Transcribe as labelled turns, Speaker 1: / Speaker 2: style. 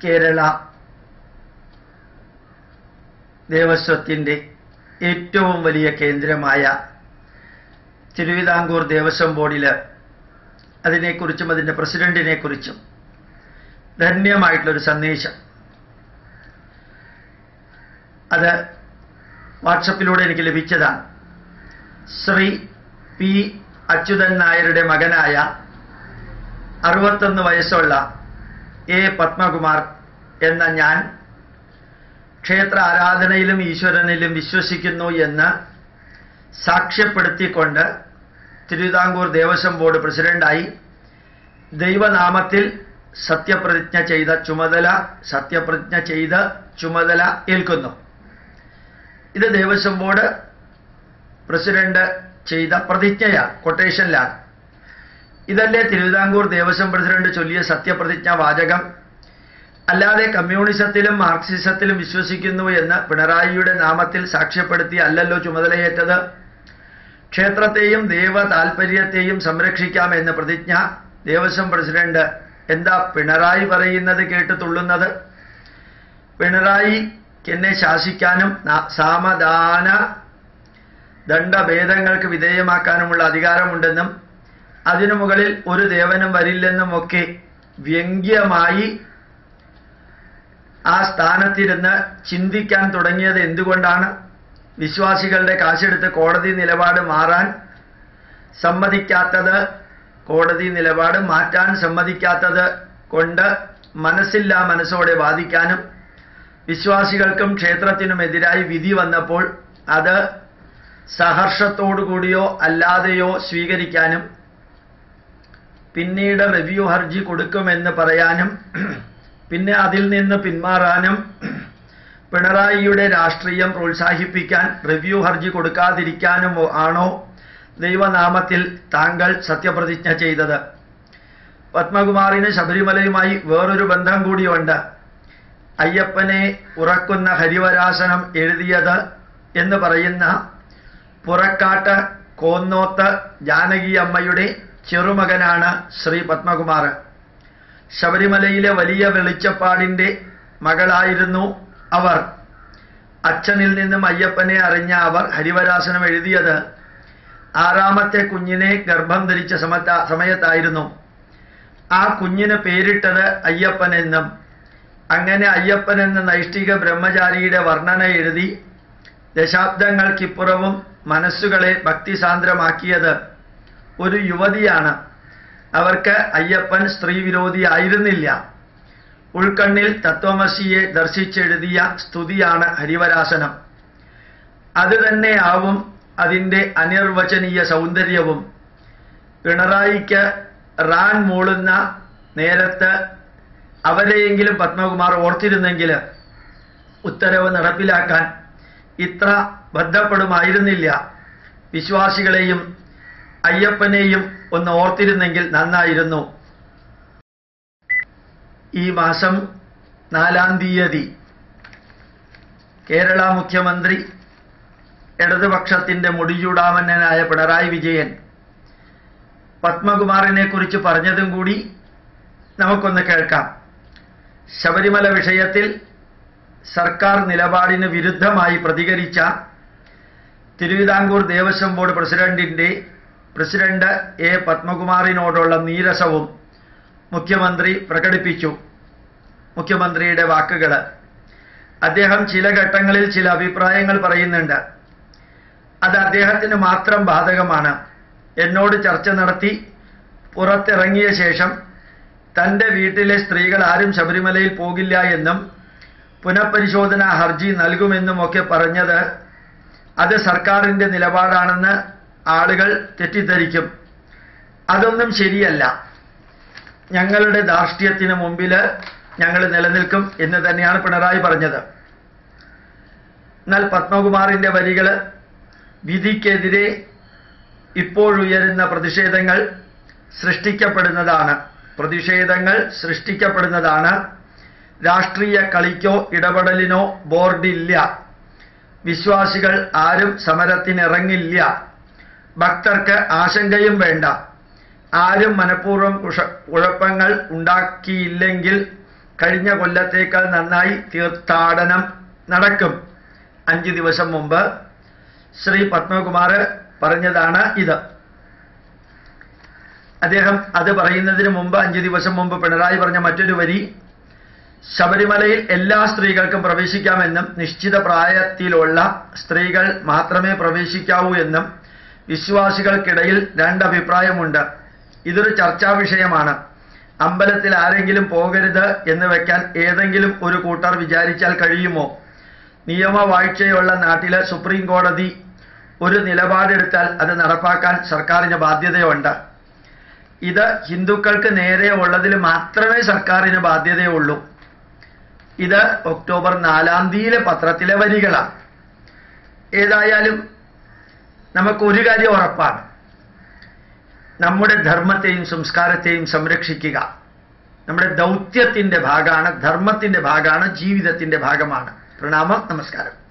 Speaker 1: കേരള ദേവസ്വത്തിൻ്റെ ഏറ്റവും വലിയ കേന്ദ്രമായ തിരുവിതാംകൂർ ദേവസ്വം ബോർഡിൽ അതിനെക്കുറിച്ചും അതിൻ്റെ പ്രസിഡന്റിനെക്കുറിച്ചും ധന്യമായിട്ടുള്ളൊരു സന്ദേശം അത് വാട്സപ്പിലൂടെ എനിക്ക് ലഭിച്ചതാണ് ശ്രീ പി അച്യുതൻ നായരുടെ മകനായ അറുപത്തൊന്ന് വയസ്സുള്ള എ പത്മകുമാർ എന്ന ഞാൻ ക്ഷേത്ര ആരാധനയിലും ഈശ്വരനിലും വിശ്വസിക്കുന്നു എന്ന് സാക്ഷ്യപ്പെടുത്തിക്കൊണ്ട് തിരുവിതാംകൂർ ദേവസ്വം ബോർഡ് പ്രസിഡന്റായി ദൈവനാമത്തിൽ സത്യപ്രതിജ്ഞ ചെയ്ത ചുമതല സത്യപ്രതിജ്ഞ ചെയ്ത് ചുമതല ഏൽക്കുന്നു ഇത് ദേവസ്വം ബോർഡ് പ്രസിഡന്റ് ചെയ്ത പ്രതിജ്ഞയാണ് കൊട്ടേഷനിലാണ് ഇതല്ലേ തിരുവിതാംകൂർ ദേവസ്വം പ്രസിഡന്റ് ചൊല്ലിയ സത്യപ്രതിജ്ഞ വാചകം അല്ലാതെ കമ്മ്യൂണിസത്തിലും മാർക്സിസത്തിലും വിശ്വസിക്കുന്നു എന്ന് പിണറായിയുടെ നാമത്തിൽ സാക്ഷ്യപ്പെടുത്തി അല്ലല്ലോ ചുമതലയേറ്റത് ക്ഷേത്രത്തെയും ദേവ താൽപര്യത്തെയും സംരക്ഷിക്കാമെന്ന് പ്രതിജ്ഞ ദേവസ്വം പ്രസിഡന്റ് എന്താ പിണറായി പറയുന്നത് കേട്ട് തുള്ളുന്നത് പിണറായി എന്നെ ശാസിക്കാനും ന- സാമദാന ദണ്ഡഭേദങ്ങൾക്ക് വിധേയമാക്കാനുമുള്ള അധികാരമുണ്ടെന്നും അതിനു മുകളിൽ ഒരു ദേവനും വരില്ലെന്നും ഒക്കെ വ്യംഗ്യമായി ആ സ്ഥാനത്തിരുന്ന് ചിന്തിക്കാൻ തുടങ്ങിയത് എന്തുകൊണ്ടാണ് വിശ്വാസികളുടെ കാശെടുത്ത് കോടതി നിലപാട് മാറാൻ സമ്മതിക്കാത്തത് കോടതി നിലപാട് മാറ്റാൻ സമ്മതിക്കാത്തത് കൊണ്ട് മനസ്സില്ലാ മനസ്സോടെ വാദിക്കാനും വിശ്വാസികൾക്കും ക്ഷേത്രത്തിനുമെതിരായി വിധി വന്നപ്പോൾ അത് സഹർഷത്തോടുകൂടിയോ അല്ലാതെയോ സ്വീകരിക്കാനും പിന്നീട് റിവ്യൂ ഹർജി കൊടുക്കുമെന്ന് പറയാനും പിന്നെ അതിൽ നിന്ന് പിന്മാറാനും പിണറായിയുടെ രാഷ്ട്രീയം പ്രോത്സാഹിപ്പിക്കാൻ റിവ്യൂ ഹർജി കൊടുക്കാതിരിക്കാനും ആണോ ദൈവനാമത്തിൽ താങ്കൾ സത്യപ്രതിജ്ഞ ചെയ്തത് പത്മകുമാറിന് ശബരിമലയുമായി വേറൊരു ബന്ധം കൂടിയുണ്ട് അയ്യപ്പനെ ഉറക്കുന്ന ഹരിവരാസനം എഴുതിയത് എന്ന് പറയുന്ന പുറക്കാട്ട് കോന്നോത്ത് ജാനകി അമ്മയുടെ ചെറുമകനാണ് ശ്രീ പത്മകുമാർ ശബരിമലയിലെ വലിയ വെളിച്ചപ്പാടിൻ്റെ മകളായിരുന്നു അവർ അച്ഛനിൽ നിന്നും അയ്യപ്പനെ അറിഞ്ഞ അവർ ഹരിവരാസനം എഴുതിയത് ആറാമത്തെ കുഞ്ഞിനെ ഗർഭം ധരിച്ച സമത്ത സമയത്തായിരുന്നു ആ കുഞ്ഞിന് പേരിട്ടത് അയ്യപ്പൻ എന്നും അങ്ങനെ അയ്യപ്പൻ എന്ന നൈഷ്ഠിക ബ്രഹ്മചാരിയുടെ വർണ്ണന എഴുതി ദശാബ്ദങ്ങൾക്കിപ്പുറവും മനസ്സുകളെ ഭക്തിസാന്ദ്രമാക്കിയത് ഒരു യുവതിയാണ് അവർക്ക് അയ്യപ്പൻ സ്ത്രീ വിരോധിയായിരുന്നില്ല ഉൾക്കണ്ണിൽ തത്വമസിയെ ദർശിച്ചെഴുതിയ സ്തുതിയാണ് ഹരിവരാസനം അത് തന്നെയാവും അതിൻ്റെ അനിർവചനീയ സൗന്ദര്യവും പിണറായിക്ക് റാൻ മൂളുന്ന നേരത്ത് അവരെയെങ്കിലും പത്മകുമാർ ഓർത്തിരുന്നെങ്കിൽ ഉത്തരവ് നടപ്പിലാക്കാൻ ഇത്ര ബന്ധപ്പെടുമായിരുന്നില്ല വിശ്വാസികളെയും അയ്യപ്പനെയും ഒന്ന് ഓർത്തിരുന്നെങ്കിൽ നന്നായിരുന്നു ഈ മാസം നാലാം തീയതി കേരള മുഖ്യമന്ത്രി ഇടതുപക്ഷത്തിന്റെ മുടിചൂടാമന്നനായ പിണറായി വിജയൻ പത്മകുമാറിനെ കുറിച്ച് പറഞ്ഞതും കൂടി നമുക്കൊന്ന് കേൾക്കാം ശബരിമല വിഷയത്തിൽ സർക്കാർ നിലപാടിന് വിരുദ്ധമായി പ്രതികരിച്ച തിരുവിതാംകൂർ ദേവസ്വം ബോർഡ് പ്രസിഡന്റിന്റെ പ്രസിഡന്റ് എ പത്മകുമാറിനോടുള്ള നീരസവും മുഖ്യമന്ത്രി പ്രകടിപ്പിച്ചു മുഖ്യമന്ത്രിയുടെ വാക്കുകൾ അദ്ദേഹം ചില ഘട്ടങ്ങളിൽ ചില അഭിപ്രായങ്ങൾ പറയുന്നുണ്ട് അത് അദ്ദേഹത്തിന് മാത്രം ബാധകമാണ് എന്നോട് ചർച്ച നടത്തി പുറത്തിറങ്ങിയ ശേഷം തൻ്റെ വീട്ടിലെ സ്ത്രീകൾ ആരും ശബരിമലയിൽ പോകില്ല എന്നും പുനഃപരിശോധന ഹർജി നൽകുമെന്നുമൊക്കെ പറഞ്ഞത് അത് സർക്കാരിൻ്റെ നിലപാടാണെന്ന് ആളുകൾ തെറ്റിദ്ധരിക്കും അതൊന്നും ശരിയല്ല ഞങ്ങളുടെ ധാർഷ്ട്യത്തിന് മുമ്പിൽ ഞങ്ങൾ നിലനിൽക്കും എന്ന് തന്നെയാണ് പിണറായി പറഞ്ഞത് എന്നാൽ പത്മകുമാറിന്റെ വരികൾ വിധിക്കെതിരെ ഇപ്പോഴുയരുന്ന പ്രതിഷേധങ്ങൾ സൃഷ്ടിക്കപ്പെടുന്നതാണ് പ്രതിഷേധങ്ങൾ സൃഷ്ടിക്കപ്പെടുന്നതാണ് രാഷ്ട്രീയ കളിക്കോ ഇടപെടലിനോ ബോർഡില്ല വിശ്വാസികൾ ആരും സമരത്തിനിറങ്ങില്ല ഭക്തർക്ക് ആശങ്കയും വേണ്ട ആരും മനഃപൂർവ്വം കുഷ കുഴപ്പങ്ങൾ ഉണ്ടാക്കിയില്ലെങ്കിൽ കഴിഞ്ഞ കൊല്ലത്തേക്കാൾ നന്നായി തീർത്ഥാടനം നടക്കും അഞ്ച് ദിവസം മുമ്പ് ശ്രീ പത്മകുമാർ പറഞ്ഞതാണ് ഇത് അദ്ദേഹം അത് പറയുന്നതിന് മുമ്പ് അഞ്ച് ദിവസം മുമ്പ് പിണറായി പറഞ്ഞ മറ്റൊരു വരി ശബരിമലയിൽ എല്ലാ സ്ത്രീകൾക്കും പ്രവേശിക്കാമെന്നും നിശ്ചിത പ്രായത്തിലുള്ള സ്ത്രീകൾ മാത്രമേ പ്രവേശിക്കാവൂ എന്നും വിശ്വാസികൾക്കിടയിൽ രണ്ടഭിപ്രായമുണ്ട് ഇതൊരു ചർച്ചാ വിഷയമാണ് അമ്പലത്തിൽ ആരെങ്കിലും പോകരുത് എന്ന് വെക്കാൻ ഏതെങ്കിലും ഒരു കൂട്ടർ വിചാരിച്ചാൽ കഴിയുമോ നിയമവാഴ്ചയുള്ള നാട്ടിലെ സുപ്രീം കോടതി ഒരു നിലപാടെടുത്താൽ അത് നടപ്പാക്കാൻ സർക്കാരിന് ബാധ്യതയുണ്ട് ഇത് ഹിന്ദുക്കൾക്ക് നേരെ ഉള്ളതിൽ മാത്രമേ സർക്കാരിന് ബാധ്യതയുള്ളൂ ഇത് ഒക്ടോബർ നാലാം തീയതിയിലെ പത്രത്തിലെ വരികളാണ് ഏതായാലും നമുക്ക് ഒരു കാര്യം ഉറപ്പാണ് നമ്മുടെ ധർമ്മത്തെയും സംസ്കാരത്തെയും സംരക്ഷിക്കുക നമ്മുടെ ദൗത്യത്തിന്റെ ഭാഗമാണ് ധർമ്മത്തിന്റെ ഭാഗമാണ് ജീവിതത്തിന്റെ ഭാഗമാണ് പ്രണാമം നമസ്കാരം